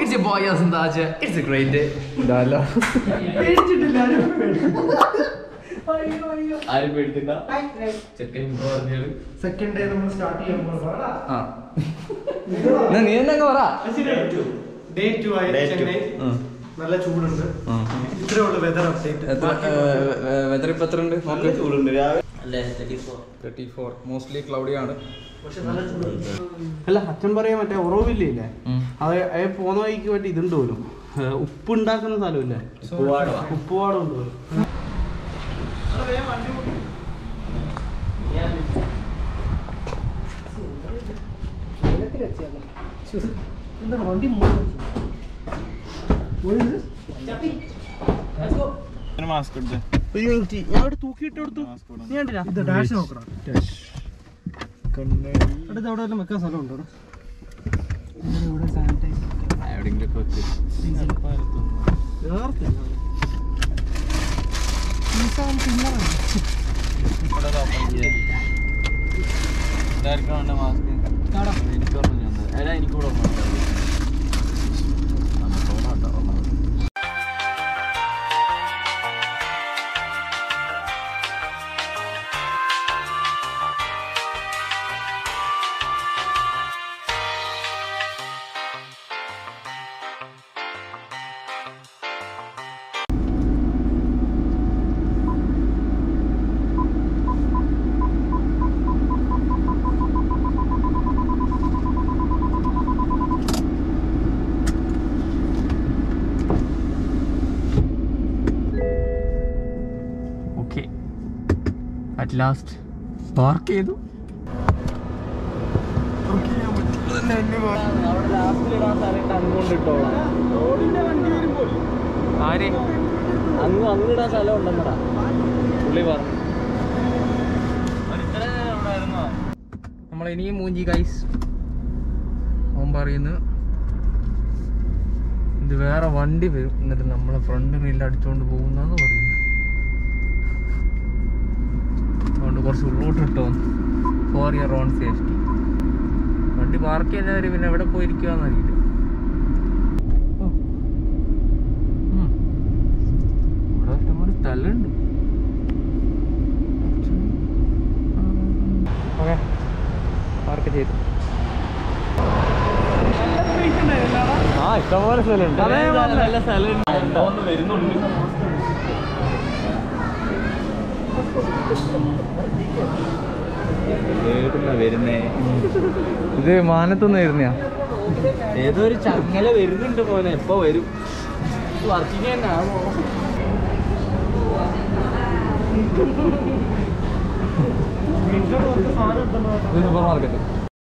It's your boy Yasin Daja. It's a great day. ഇതല്ല ആരും പേടിക്കണ്ട ചെക്കൻ പറഞ്ഞത് സെക്കൻഡ് ഡേ നമ്മൾ സ്റ്റാർട്ട് ചെയ്യുമ്പോൾ ആ എന്നാ നീ തന്നെ അങ്ങ് പറ ഡേ ടു ആയി ചെന്നൈ നല്ല ചൂടുണ്ട് ഇത്രേ ഉള്ളൂ വെതർ അപ്ഡേറ്റ് എത്ര വെതർ ഇപ്പൊ എത്ര ഉണ്ട് നോക്ക് ചൂടുണ്ട് രാവിലെ തേർട്ടി ഫോർ മോസ്റ്റ്ലി ക്ലൗഡി ആണ് പക്ഷെ നല്ല ചൂടുണ്ട് അല്ല അച്ഛൻ പറയാൻ മറ്റേ ഉറവില്ലേ ഇല്ലേ ഉം. അത് അയ പോന്ന വഴിക്ക് മറ്റേ ഇതുണ്ട് പോലും ഉപ്പ് ഉണ്ടാക്കുന്ന സ്ഥലമില്ലേ ഉപ്പുപാടം ഉണ്ട് പോലും എന്താണ് വണ്ടി മാസ്ക് എടുത്ത് ഒരു മിനിറ്റ് ഞാൻ അവിടെ തൂക്കിയിട്ട് കൊടുത്തു നീ കണ്ടില്ല ഇത് ഡാഷ് നോക്കണം അടുത്ത് അവിടെ വല്ലതും വെക്കാൻ സ്ഥലമുണ്ടോ അവിടെ? ഇവിടെ സാനിറ്റൈസ് എവിടെയെങ്കിലും വെച്ച് മാസ്ക് എനിക്ക് ഓർമ്മ വന്നത് അല്ല എനിക്ക് കൂടെ ഓർമ്മ ഓക്കെ അറ്റ് ലാസ്റ്റ് പാർക്ക് ചെയ്തു ആര് അങ്ങ് അങ്ങിടാൻ സ്ഥലം ഉണ്ടെന്നടാ പുള്ളി പറഞ്ഞു നമ്മൾ ഇനിയും മൂഞ്ചി ഗൈസ് അവൻ പറയുന്നത് ഇത് വേറെ വണ്ടി വരും എന്നിട്ട് നമ്മളെ ഫ്രണ്ട് വീലിൽ അടിച്ചുകൊണ്ട് പോകുന്നാന്ന് പറയുന്നത് അതുകൊണ്ട് കുറച്ച് ഉള്ളോട്ട് ഇട്ടോ ഫോർ ഇയർ ഓൺ സേഫ്റ്റി വണ്ടി പാർക്ക് ചെയ്യുന്നവർ പിന്നെ എവിടെ പോയിരിക്കുവാന്ന് അറിയില്ല ഓ. ഉം. ഇവിടെ ഒരുപാട് സ്ഥലമുണ്ട് ഓക്കെ പാർക്ക് ചെയ്തു ആ ഇഷ്ടംപോലെ സ്ഥലമുണ്ട് നല്ല സ്ഥലമുണ്ട് വരുന്നുണ്ട് വരുന്നേ ഇത് മാനത്തുനിന്ന് വരുന്നയാ ഏതോ ഒരു ചങ്ങല വരുന്നുണ്ട് പോലെ എപ്പോ വരും വർക്കിംഗ് തന്നെ ആവോ സൂപ്പർ മാർക്കറ്റ്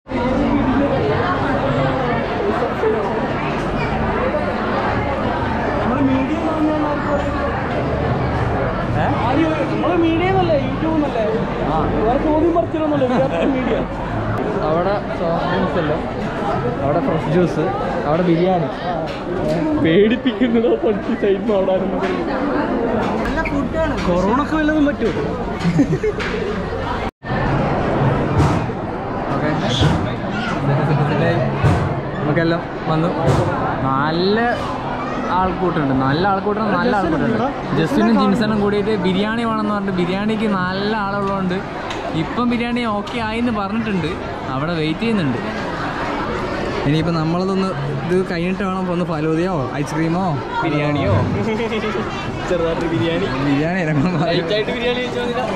നമ്മള് മീഡിയ എന്നല്ലേ യൂട്യൂബ് എന്നല്ലേ വേറെ ചോദ്യം പറിച്ചിലൊന്നുമല്ല മീഡിയ അവിടെ സോഫ്റ്റ് ഡ്രിങ്ക്സ് അല്ലോ അവിടെ ഫ്രഷ് ജ്യൂസ് അവിടെ ബിരിയാണി പേടിപ്പിക്കുന്നതോ പഠിച്ച് സൈഡ് മാറാനും കൊറോണ ഒക്കെ വല്ലതും പറ്റുമോ ഓക്കെ നമുക്കെല്ലാം വന്നു നല്ല ആൾക്കൂട്ടുണ്ട് നല്ല ആൾക്കൂട്ടം നല്ല ആൾക്കൂട്ടുണ്ട് ജസ്റ്റിനും ജിൻസനും കൂടിയിട്ട് ബിരിയാണി വേണമെന്ന് പറഞ്ഞിട്ട് ബിരിയാണിക്ക് നല്ല ആളുള്ളതുകൊണ്ട് ഇപ്പം ബിരിയാണി ഓക്കെ ആയിന്ന് പറഞ്ഞിട്ടുണ്ട് അവിടെ വെയിറ്റ് ചെയ്യുന്നുണ്ട് ഇനിയിപ്പോൾ നമ്മളതൊന്ന് ഇത് കഴിഞ്ഞിട്ട് വേണം ഇപ്പോൾ ഒന്ന് ഫലൂതിയോ ഐസ്ക്രീമോ ബിരിയാണിയോ ചെറുതായിട്ട് ബിരിയാണി ബിരിയാണി ഇറങ്ങണം ലൈറ്റായിട്ട് ബിരിയാണി കഴിച്ചോ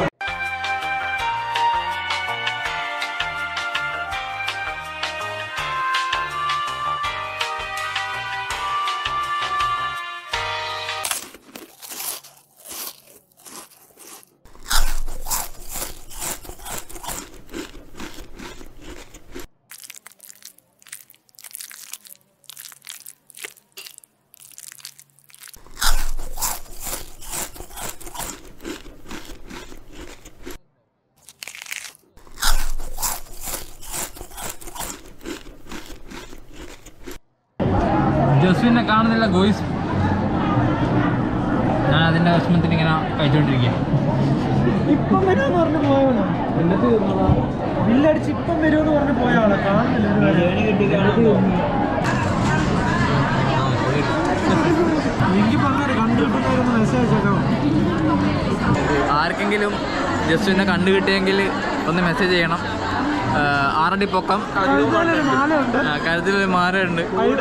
ജസ്വിനെ കാണുന്നില്ല ഗോയിസ് ഞാൻ അതിന്റെ വിഷമത്തിൽ ഇങ്ങനെ കഴിച്ചുകൊണ്ടിരിക്കുക ഇപ്പം വരുമെന്ന് പറഞ്ഞ് പോയവനാ ബില്ലടിച്ച് ഇപ്പം വരുമെന്ന് പറഞ്ഞ് പോയ ആളാ കാണുന്നില്ല ഇതുവരെ. ആരെങ്കിലും ജസ്റ്റിനെ കണ്ടു കിട്ടിയെങ്കിൽ ഒന്ന് മെസ്സേജ് ചെയ്യണം ആ, ആറടി പൊക്കം ആ, കഴുത്തിൽ ഒരു മാരയുണ്ട്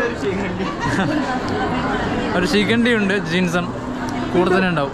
ഒരു ശിഖണ്ഡി ഉണ്ട് ജീൻസൺ കൂടുതലുണ്ടാവും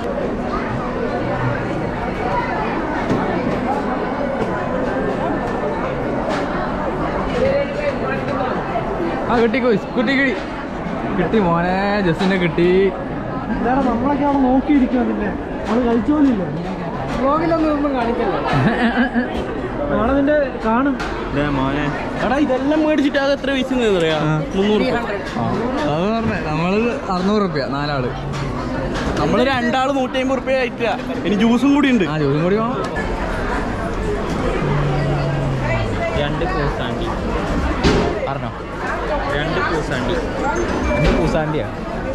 ആ കിട്ടി കോയ്സ് കുട്ടി കിട്ടി കിട്ടി മോനെ ജസ്റ്റിനെ കിട്ടി ഇതാണ് നമ്മളൊക്കെ അവിടെ നോക്കിയിരിക്കും അതിന്റെ അത് കഴിച്ചോലില്ല ബ്ലോഗിലൊന്നും ഒന്നും കാണിക്കല്ലോ നമ്മളതിന്റെ കാണും മോനെ എടാ ഇതെല്ലാം മേടിച്ചിട്ട് അത് എത്ര പൈസ അറിയാ മുന്നൂറ് രൂപ. അത് പറഞ്ഞേ നമ്മള് അറുന്നൂറ് റുപ്യ നാലാള് നമ്മള് രണ്ടാള് നൂറ്റി അമ്പത് റുപ്യ ആയിട്ടില്ല ഇനി ജ്യൂസും കൂടി ഉണ്ട് ആ ജോലിയും കൂടി വേണം രണ്ട് കൂസാണ്ടി പറഞ്ഞോ രണ്ട് കൂസാണ്ടി എന്ത് പൂസാണ്ടിയാ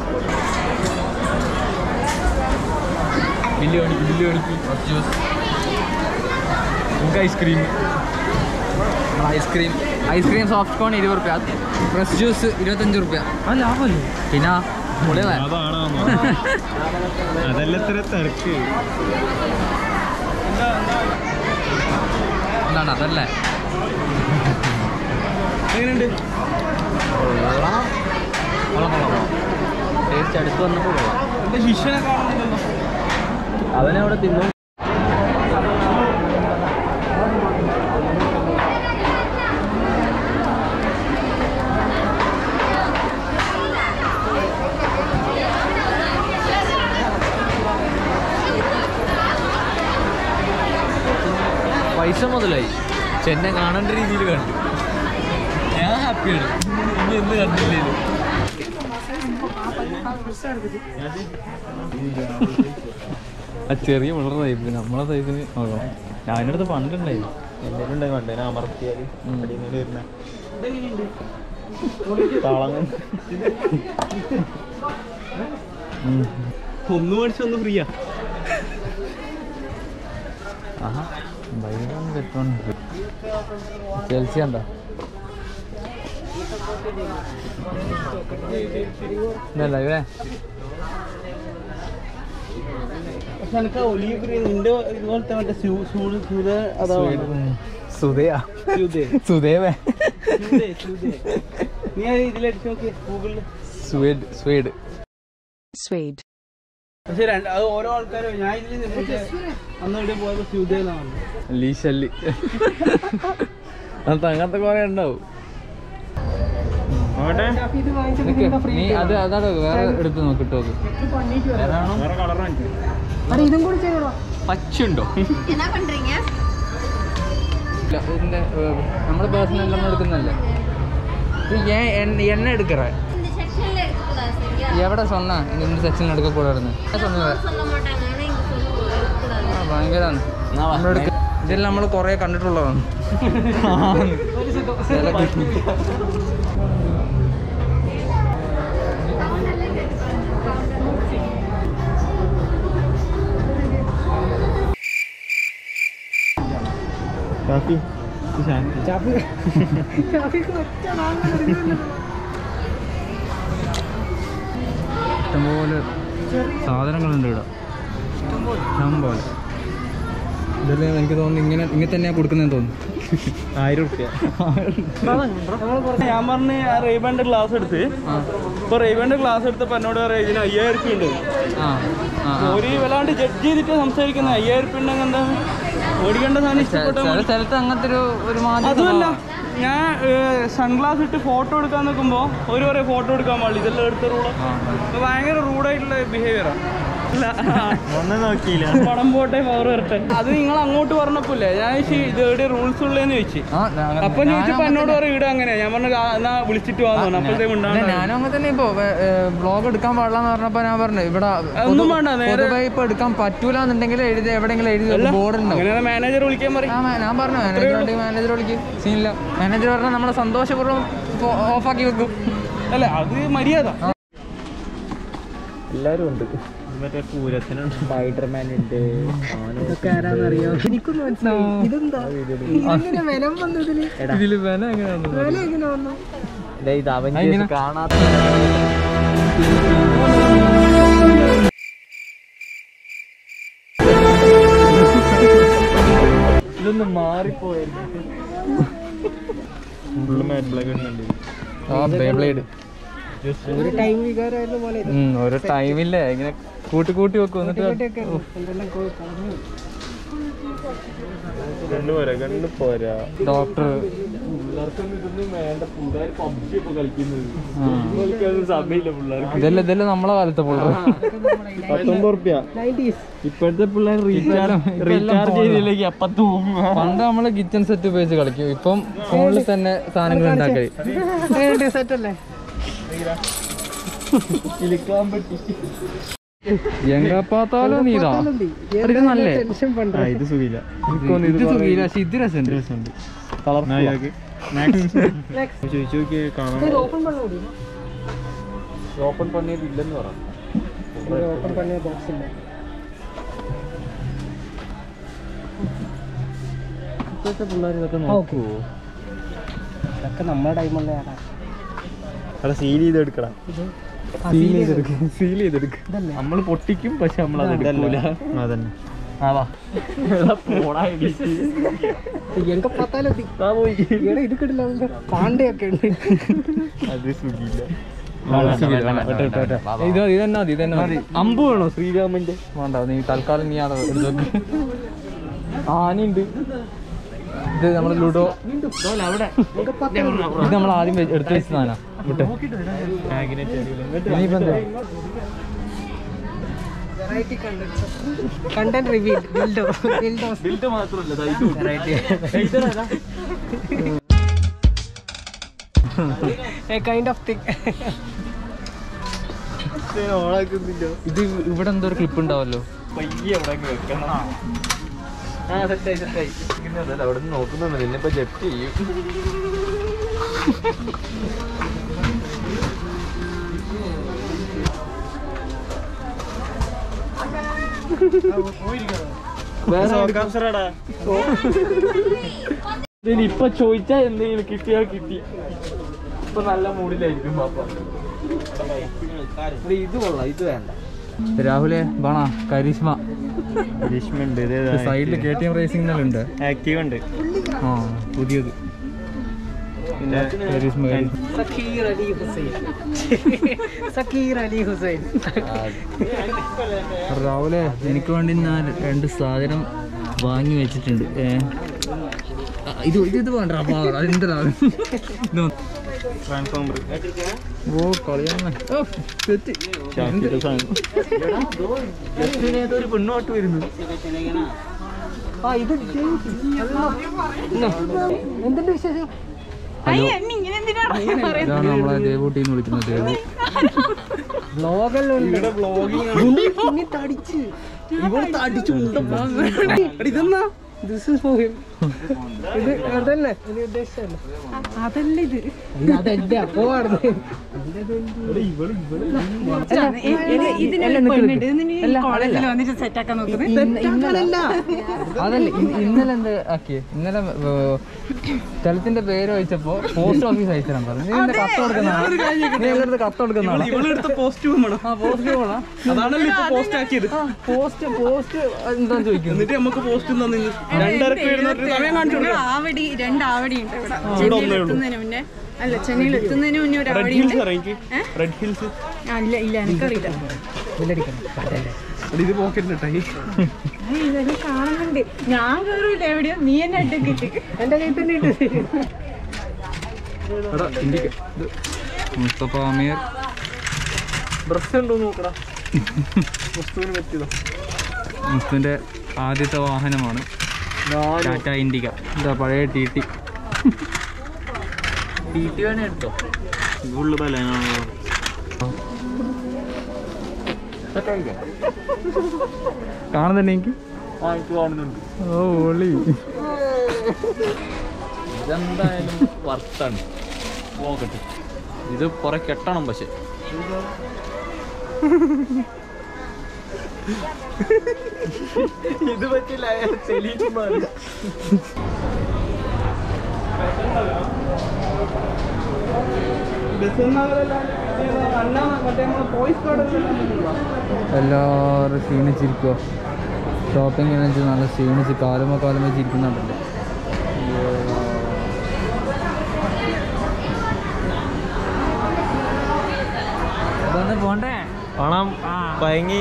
ബില്ല് കാണിക്ക് ബില്ല് കാണിക്ക് ജ്യൂസ് നമുക്ക് ice cream ice cream ice cream soft cone ഇരുപത് റുപ്യ ഫ്രഷ് ജ്യൂസ് ഇരുപത്തഞ്ച് റുപ്യ അത് ലാഭമല്ലേ പിന്നെ പൊളിയല്ലേ അതാണോ അതല്ല ഇത്ര തിരക്ക് എന്താണ് അതല്ലേ എങ്ങനെയുണ്ട് കൊള്ളാം കൊള്ളാം കൊള്ളാം ടേസ്റ്റ് അടുത്ത് വന്നപ്പോൾ കൊള്ളാം എന്റെ ശിഷ്യനെ കാണുന്നില്ലല്ലോ അവനവിടെ തിന്നു പൈസ മുതലായി ചെന്നെ കാണേണ്ട രീതിയിൽ കണ്ടു ഞാൻ ഹാപ്പിയാണ് ഇനി എന്ത് കണ്ടില്ലേലും ആ ചെറിയ പിള്ളേർ സൈസ് നമ്മളെ സൈസിന് നോക്കണം ഞാൻ അതിൻ്റെ അടുത്ത് പണ്ടുണ്ടായിരുന്നു എന്തെങ്കിലും ഉണ്ടായി വേണ്ടേ ഞാൻ അമർത്തിയാല് ഉം. അടിയിൽ വരുന്ന താളങ്ങ ഒന്ന് മേടിച്ച് ഒന്ന് ഫ്രീയാ ആഹാ ഭയങ്കര പെട്രോണ്ട് ചെൽസി ഉണ്ടോ ഇതല്ല ഇവേ പക്ഷെ എനിക്ക് ഒലീവ് ഗ്രീൻ നിന്റെ ഇതുപോലത്തെ മറ്റേ സ്യൂ- സൂട് സൂത അതാ വേണ്ടത്. സുധയാ സ്യൂതേ. സുധേവേ സ്യൂതേ, സ്യൂതേ. നീ അത് ഇതിലടിച്ച് നോക്കി ഗൂഗിളിൽ സ്വേഡ് സ്വേഡ് Suede. പക്ഷെ രണ്ട് അത് ഓരോ ആൾക്കാരും ഞാൻ ഇതിൽ മറ്റേ അന്ന് ഇവിടെ പോയപ്പോ സ്യൂതേ എന്നാണ് ലീശല്ലി അത് അങ്ങനത്തെ കുറെ ഉണ്ടാവും നോക്കട്ടെ നിക്ക്, നീ അത് അതാണ് വേറെ എടുത്ത് നോക്കിട്ടോ ഏതാണോ വേറെ കളർ വാങ്ങിച്ചു ഇതും കൂടി ചെയ്യണോ പച്ചുണ്ടോ என்ன பண்றீங்க ഇല്ല, ഇതിന്റെ നമ്മുടെ പേഴ്സണൽ എല്ലാം എടുക്കുന്നല്ലേ ഇത് ഏൻ എണ്ണ- എണ്ണ എടുക്കറേ இந்த செக்ஷன்ல இருக்கக்கூடாது சரியா എവിടെ சொന്ന இந்த സെക്ഷൻ എടുക്കക്കൂടായിരുന്നു சொன்னത് சொல்ல மாட்டாங்க ஆனா இங்க சொல்லுவோம் இருக்கக்கூடாது ആ ഭയങ്കരാണ് നമ്മളെടുക്ക ഇതെല്ലാം നമ്മൾ കുറെ കണ്ടിട്ടുള്ളതാണ് കാപ്പി ശാന്തി ഇഷ്ടംപോലെ സാധനങ്ങളുണ്ട് ഇവിടെ ഇഷ്ടം പോലെ ഇതെല്ലാം എനിക്ക് തോന്നുന്നു ഇങ്ങനെ ഇങ്ങനെ തന്നെയാണ് കൊടുക്കുന്നതെന്ന് തോന്നുന്നു ആയിരം റുപ്യ ഞാൻ പറഞ്ഞ് ആ റേബാന്റെ ക്ലാസ് എടുത്ത് ആ ഇപ്പൊ റേബാന്റെ ക്ലാസ് എടുത്തപ്പോ എന്നോട് പറയാം ഇതിന് അയ്യായിരം റുപ്യ ഉണ്ട് ആ ആ ആ. ഒരു വല്ലാണ്ട് ജഡ്ജ് ചെയ്തിട്ട് സംസാരിക്കുന്നത് അയ്യായിരം റുപ്യ ഉണ്ടെങ്കിൽ എന്താ മേടിക്കേണ്ട സാധനം ചെ- ഇഷ്ടപ്പെട്ട ചില സ്ഥലത്ത് അങ്ങനത്തെ ഒരു ഒരു മാതിരി അതുമല്ല സ്വഭാവം. ഞാൻ സൺഗ്ലാസ് ഇട്ട് ഫോട്ടോ എടുക്കാൻ നിൽക്കുമ്പോ ഒരു പറയും ഫോട്ടോ എടുക്കാൻ പാടില്ല ഇതെല്ലാം എടുത്ത റൂള് ആ, ഭയങ്കര റൂഡായിട്ടുള്ള ബിഹേവിയറാ അല്ല ഒന്നും നോക്കിയില്ല പടം പോട്ടെ പവർ വരട്ടെ അത് നിങ്ങൾ അങ്ങോട്ട് പറഞ്ഞപ്പോലെ ഞാൻ ചോദിച്ചു, ഇത് എവിടെ റൂൾസ് ഉള്ളതെന്ന് ചോദിച്ചു ആ, ഞാൻ- അപ്പൊ ഞാനും ചോദിച്ചപ്പോ അങ്ങനെ എന്നോട് പറയും ഇവിടെ അങ്ങനെ ഞാൻ പറഞ്ഞു "ആ, എന്നാ വിളിച്ചിട്ട് വന്നു അപ്പോഴത്തേക്ക് ഇല്ല, ഉണ്ടാകും ഞാനും അങ്ങനെ തന്നെ ഇപ്പൊ ബ്ലോഗ് എടുക്കാൻ പാടില്ല എന്ന് പറഞ്ഞപ്പോ ഞാൻ പറഞ്ഞു ഇവിടെ ഒന്നും വേണ്ട, നേരെ- പൊതുവെ ഇപ്പൊ എടുക്കാൻ പറ്റൂല എന്നുണ്ടെങ്കിൽ എഴുതി എവിടെയെങ്കിലും എഴുതി ബോർഡ് ഉണ്ടാവും അങ്ങനെ മാനേജർ വിളിക്കാൻ പറയും ആ, മാ- ഞാൻ പറഞ്ഞു മാനേജർ ഉണ്ടെങ്കിൽ മാനേജർ വിളിക്കും സീനില്ല മാനേജർ പറഞ്ഞാൽ നമ്മളെ സന്തോഷപൂർവ്വം ഓഫാക്കി വെക്കും അല്ല അത് മര്യാദ എല്ലാരും ഉണ്ട് മറ്റേ പൂരത്തിനുണ്ട് സ്പൈഡർമാൻ ഉണ്ട് ആരാന്നറിയോ എനിക്കൊന്നും മനസ്സിലായി ഇതെന്താ ഇതെങ്ങനെ വില വന്നതിന് ഇതില് വില എങ്ങനെയാണ് വില എങ്ങനെ വന്നു ഇത് അവൻ അതെങ്ങനെ? കാണാത്ത ആ ഇതൊന്ന് മാറിപ്പോയിരുന്നു ഫുള്ള് മെറ്റലൊക്കെ ഉണ്ട് ആ ബേബ്ലേഡ് ഒരു ടൈം വികാരമായിരുന്നു പോലെ ഒരു ടൈമില്ലേ ഇങ്ങനെ കൂട്ടി കൂട്ടി വെക്കും എന്നിട്ട് എന്തെല്ലാം കളഞ്ഞു കണ്ണു പോരാ കണ്ണു പോരാ ഡോക്ടർ പിള്ളേർക്കൊന്നും ഇതൊന്നും വേണ്ട പിള്ളേർ പബ്ജി ഇപ്പൊ കളിക്കുന്നത് കളിക്കാനൊന്നും സമയമില്ല പിള്ളേർക്ക് ഇതല്ലേ ഇതല്ലേ നമ്മളെ കാലത്തെ പിള്ളേർ പത്തൊമ്പത് റുപ്യ ഇപ്പോഴത്തെ പിള്ളേർ റീചാർജ് റീചാർജ് ചെയ്തില്ലെങ്കിൽ അപ്പൊ തൂങ്ങുക പണ്ട് നമ്മള് കിച്ചൺ സെറ്റ് ഉപയോഗിച്ച് കളിക്കും ഇപ്പം ഫോണിൽ തന്നെ സാധനങ്ങൾ ഉണ്ടാക്കി സെറ്റല്ലേ കിളിക്കാൻ പറ്റി എങ്ക പാത്താലോ നീതാ ഇത് നല്ലേ ടെൻഷൻ പണ്ട ഇത് സുഖില്ല ഇത് സുഖില്ല പക്ഷെ ഇത് രസമുണ്ട് ചോദിച്ചു നോക്കി കാണാൻ ഓപ്പൺ പണിയില്ലെന്ന് പറ ഓപ്പൺ പണിയ ബോക്സ് ഇല്ല ഇപ്പോഴത്തെ പിള്ളേർ ഇതൊക്കെ നോക്കുവോ ഇതൊക്കെ നമ്മുടെ ടൈമുള്ള ആടാ അവിടെ സീൽ ചെയ്ത് എടുക്കണം സീൽ ചെയ്തെടുക്കും സീൽ ചെയ്തെടുക്കും നമ്മൾ പൊട്ടിക്കും പക്ഷെ നമ്മൾ അത് എടുക്കൂല അതന്നെ പോടാ എങ്ക പത്താലെത്തി ഇവിടെ ഇത് കിട്ടില്ല പാണ്ടയൊക്കെ ഉണ്ട് അത് സുഖില്ല ഇത് ഇത് തന്നെ മതി ഇത് തന്നെ മതി അമ്പ് വേണോ ശ്രീരാമന്റെ വേണ്ട നീ തൽക്കാലം നീ ആടെ എടുത്ത് വെക്ക് ആനയുണ്ട് ഇത് നമ്മൾ ലുഡോ ഇത് നമ്മൾ ആദ്യം വെ- എടുത്ത് വെച്ച സാധനം വിട്ടെ ഇനിയിപ്പോ എന്താ വെറൈറ്റി കണ്ടന്റ് കണ്ടന്റ് റിവീൽ ബിൽഡോ ബിൽഡോ എ കൈൻഡ് ഓഫ് തിങ് ഓണാക്കുന്നില്ല ഇത് ഇവിടെ എന്തോ ഒരു ക്ലിപ്പ് ഉണ്ടാവല്ലോ പയ്യെ അവിടെ വെക്കണം ആ സെറ്റായി സെറ്റായി അവിടെ നിന്ന് നോക്കുന്നുണ്ട് നിന്നെ ഇപ്പൊ ജപ്റ്റ് ചെയ്യും ഇപ്പൊ ചോദിച്ചാ എന്തെങ്കിലും കിട്ടിയാൽ കിട്ടി ഇപ്പൊ നല്ല മൂഡിലായിരിക്കും പാപ്പ ഇത് കൊള്ളാം ഇത് വേണ്ട രാഹുലെ ബാണ കരിഷ്മ ഗ്രീഷ്മുണ്ട് സൈഡിൽ കെ ടി എം റേസിംഗ് ഉണ്ട് ആക്റ്റീവ് ഉണ്ട് ആ പുതിയത് പിന്നെ കരിഷ്മ കരിഷ്മ സക്കീർ അലി ഹുസൈൻ സക്കീർ അലി ഹുസൈൻ രാവിലെ എനിക്ക് വേണ്ടി ഞാൻ രണ്ട് സാധനം വാങ്ങി വെച്ചിട്ടുണ്ട് ഏ ആ, ഇത് ഇത് ഇത് വേണ്ട അപ്പൊ അതെന്താ ട്രാൻസ്ഫോമർ ഓ കളിയാണ് ഓ, തെറ്റി. ഒരു പെണ്ണോട്ട് വരുന്നു ആ ഇത് എന്തുണ്ട് വിശേഷം ഇതാണ് നമ്മളെ ദേവൂട്ടിന്ന് വിളിക്കുന്നത് ദേവു ബ്ലോഗെല്ലാം ഉണ്ട് തടിച്ച് ഇവൾ തടിച്ചു ഇതെന്നാ ദിസ് ഇസ് ഫോർ ഹിം ഇത് അതല്ലേ ഇനി ഉദ്ദേശിച്ചല്ലേ അതല്ല ഇത് അതെന്റെ അപ്പോ അതല്ല ഇ- ഇന്നലെ എന്ത് ആക്കി ഇന്നലെ ഏർ, സ്ഥലത്തിന്റെ പേര് ചോദിച്ചപ്പോ പോസ്റ്റ് ഓഫീസ് അയച്ചിട്ടാണ് പറഞ്ഞു നീ എന്താ കത്ത് കൊടുക്കുന്നതാണ് നീ എന്റെ കത്ത് കൊടുക്കുന്നതാണ് ഇവളെടുത്ത പോസ്റ്റ് വേണം ആ പോസ്റ്റ് പോണ അതാണല്ലോ ഇപ്പൊ പോസ്റ്റ് ആക്കിയത് പോസ്റ്റ് പോസ്റ്റ് എന്താന്ന് ചോദിക്കുന്നു എന്നിട്ട് നമുക്ക് പോസ്റ്റ് തന്നു രണ്ടരക്ക് വരുന്ന സമയം കാണിച്ചു കൊടുക്കാം ആവടി രണ്ട് ആവടി ഉണ്ട് ഇവിടെ ചെന്നൈയിൽ എത്തുന്നതിന് മുന്നേ അല്ല ചെന്നൈയിൽ എത്തുന്നതിന് മുന്നേ ഒരു റെഡ് ആവടി ഹിൽസ് ഉണ്ട് അറിയിക്ക് റെഡ് ഹിൽസ് അല്ല ഇല്ല എനിക്കറിയില്ല ഇത് പോക്കറ്റ് ഇട്ടായി ആ, ഇതെല്ലാം കാണുന്നുണ്ട് ഞാൻ കയറിയില്ല എവിടെയോ നീ എന്നെ അഡ്ഡക്കിട്ട് എന്റെ കയ്യിൽ തന്നെ ഉണ്ട് മുസ്തഫ അമീർ ഡ്രസ് ഉണ്ടോ നോക്കടാ വസ്തുവിന് പറ്റിയതോ മുസ്തുവിന്റെ ആദ്യത്തെ വാഹനമാണ് ടാറ്റ ഇൻഡിക എന്താ പഴയ ടി ടി ടി ടി വേണേ എടുത്തോ ഫുള്ള് ബലാനാണോ കാണുന്നുണ്ട് എനിക്ക് ആ എനിക്ക് കാണുന്നുണ്ട് ഓ ഒളി ഇതെന്തായാലും വർത്താണ് നോക്കട്ടെ ഇത് കുറെ കെട്ടണം പക്ഷെ ഇത് പറ്റില്ല തെളിയിച്ചു മാറി ബസ് മറ്റേ പോയിസ് കാർഡ് എല്ലാവരും ക്ഷീണിച്ചിരിക്കുക ഷോപ്പിംഗ് എന്ന് വെച്ചാൽ നല്ല ക്ഷീണിച്ച് കാലുമോ കാലും വെച്ച് ഇരിക്കുന്നുണ്ടല്ലേ ഇതൊന്ന് പോണ്ടേ പണം പയങ്ങി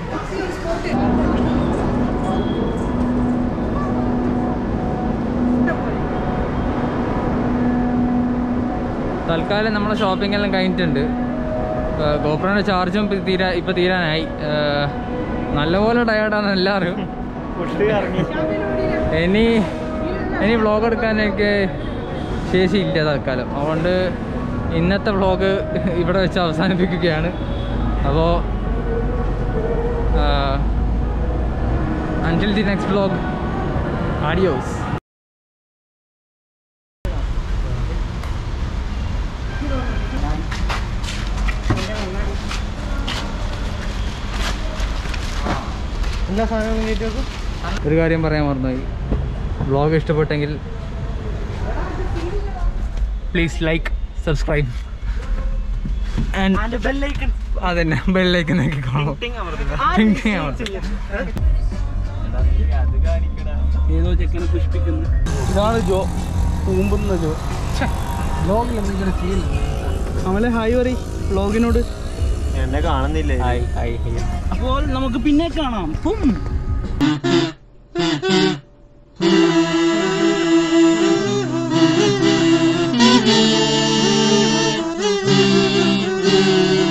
തൽക്കാലം നമ്മളെ ഷോപ്പിംഗ് എല്ലാം കഴിഞ്ഞിട്ടുണ്ട് ഗോപ്രോൻ്റെ ചാർജും ഇപ്പം തീരാ ഇപ്പം തീരാനായി ഏർ, നല്ലപോലെ ടയേർഡാണ് എല്ലാവരും ഇനി ഇനി വ്ളോഗ് എടുക്കാൻ എനിക്ക് ശേഷിയില്ല തൽക്കാലം അതുകൊണ്ട് ഇന്നത്തെ വ്ളോഗ് ഇവിടെ വെച്ച് അവസാനിപ്പിക്കുകയാണ് അപ്പോൾ അൻറ്റിൽ ദി നെക്സ്റ്റ് വ്ളോഗ് ആഡിയോസ് എന്താ സാധനം വേണ്ടിയിട്ട് വെക്കും ഒരു കാര്യം പറയാൻ മറന്നുപോയി വ്ളോഗ് ഇഷ്ടപ്പെട്ടെങ്കിൽ പ്ലീസ് ലൈക്ക് സബ്സ്ക്രൈബ് ആൻഡ് അതന്നെ ബെല്ലൈക്കൻ നോക്കി കാണും ഏതോ ചെക്കനെ പുഷ്പിക്കുന്നു ഇതാണ് ജോ പൂമ്പുന്ന ജോ നമ്മളെ ഹായ് പറ വ്ളോഗിനോട് എന്നെ കാണുന്നില്ലേ അപ്പോൾ നമുക്ക് പിന്നെ കാണാം പും ആ